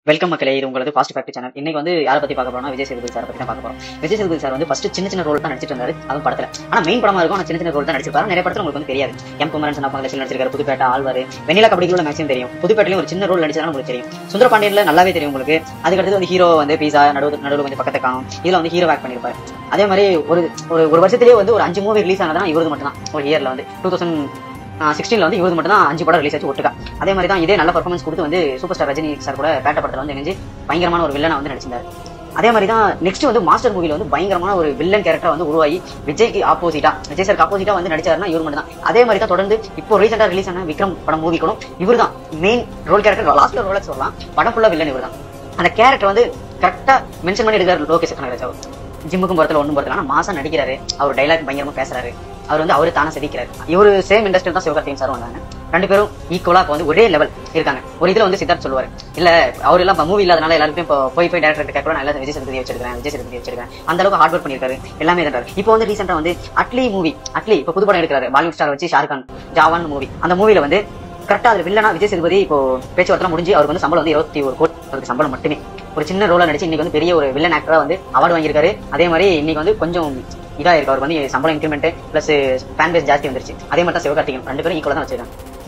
welcome மக்களே இது உங்களது ஃபாஸ்ட் ஃபேக்ட் சேனல் இன்னைக்கு வந்து யாரை பத்தி பார்க்க போறோம்னா விஜய் சேதுபதி சார் பத்தி தான் பார்க்க போறோம் விஜய் சேதுபதி சார் வந்து ஃபர்ஸ்ட் சின்ன சின்ன ரோல் தான் நடிச்சிட்டு இருந்தாரு அதுவும் படத்துல ஆனா மெயின் படமா இருக்கும் ஆனா சின்ன சின்ன ரோல் தான் நடிச்சிருப்பாரு நிறைய படத்துல உங்களுக்கு வந்து தெரியாது எம் குமரன் சன்னா பங்கத்தில் நடிச்சிருக்காரு புதுப்பேட்டை ஆழ்வார் வெண்ணிலா கபடிக்குள்ள மேக்ஸிமம் தெரியும் புதுப்பேட்டையும் ஒரு சின்ன ரோல் நடிச்சதாலும் உங்களுக்கு தெரியும் சுந்தர பாண்டியன்ல நல்லாவே தெரியும் உங்களுக்கு அதுக்கடுத்து வந்து ஹீரோ வந்து பீஸா நடுவு நடுவில் கொஞ்சம் பக்கத்தை காணும் இதுல வந்து ஹீரோ ஆக்ட் பண்ணிருப்பாரு அதே மாதிரி ஒரு ஒரு ஒரு வருஷத்திலேயே வந்து ஒரு அஞ்சு மூவி ரிலீஸ் ஆனதுனா இவரது மட்டும் தான் ஒரு இயர்ல வந்து டூ தௌசண்ட் சிக்ஸ்டீன்ல வந்து இவரு மட்டும் தான் அஞ்சு படம் ரிலீஸ் ஆச்சு ஒட்டுக்கா அதே மாதிரி தான் இதே நல்ல பர்ஃபார்மன்ஸ் கொடுத்து வந்து சூப்பர் ஸ்டார் ரஜினி சார் கூட பேட்ட படத்துல வந்து இணைஞ்சு பயங்கரமான ஒரு வில்லனா வந்து நடிச்சிருந்தாரு அதே மாதிரி தான் நெக்ஸ்ட் வந்து மாஸ்டர் மூவில வந்து பயங்கரமான ஒரு வில்லன் கேரக்டர் வந்து உருவாகி விஜய்க்கு ஆப்போசிட்டா விஜய் சாருக்கு ஆப்போசிட்டா வந்து நடிச்சாருன்னா இவர் மட்டும் தான் அதே மாதிரி தான் தொடர்ந்து இப்போ ரீசெண்டா ரிலீஸ் ஆன விக்ரம் படம் மூவி கூட இவர் தான் மெயின் ரோல் கேரக்டர் லாஸ்ட்ல ரோல சொல்லலாம் படம் ஃபுல்லா வில்லன் இவர் தான் அந்த கேரக்டர் வந்து கரெக்டா மென்ஷன் பண்ணி எடுக்கிறார் லோகேஷ் கனகராஜ் அவர் ஜிம்முக்கும் போறதுல ஒண்ணும் போறதுல ஆனா மாசம் நடிக்கிறாரு அவர் டைலாக் பயங்கரமா பேசுறாரு அவர் வந்து அவரு தானே செதிக்கிறாரு இவரு சேம் இண்டஸ்ட்ரி தான் சிவகார்த்திகேயன் சார் வந்தாங்க ரெண்டு பேரும் ஈக்குவலா இப்போ வந்து ஒரே லெவல் இருக்காங்க ஒரு இதுல வந்து சித்தார்த் சொல்லுவாரு இல்ல அவர் எல்லாம் மூவி இல்லாதனால எல்லாருக்கும் இப்போ போய் போய் டேரக்டர் கேட்கலாம் நான் எல்லாம் விஜய் சேதுபதி வச்சிருக்கேன் விஜய் சேதுபதி வச்சிருக்கேன் அந்த அளவுக்கு ஹார்ட் ஒர்க் பண்ணிருக்காரு எல்லாமே இருந்தாரு இப்போ வந்து ரீசெண்டா வந்து அட்லி மூவி அட்லி இப்போ புது படம் எடுக்கிறாரு பாலிவுட் ஸ்டார் வச்சு ஷாருக் கான் ஜாவான் மூவி அந்த மூவில வந்து கரெக்டா அது வில்லனா விஜய் சேதுபதி இப்போ பேச்சுவார்த்தை முடிஞ்சு அவருக்கு வந்து சம்பளம் வந்து இருபத்தி ஒரு கோடி அவருக்கு சம்பளம் மட்டுமே ஒரு சின்ன ரோலா நடிச்சு இன்னைக்கு வந்து பெரிய ஒரு வில்லன் ஆக்டரா வந்து அவார்டு வாங்கியிருக்காரு அதே மாதிரி இன்னைக்கு வந்து கொஞ்சம் இதா இருக்கு அவருக்கு வந்து சம்பளம் இன்க்ரிமெண்ட் பிளஸ் ஃபேன் பேஸ் ஜாஸ்தி வந்துருச்சு அதே மாதிரி தான் சிவகார்த்திகேயன் ரெண்டு பேரும் ஈக்குவலா தான் வச்சிருக்காங்க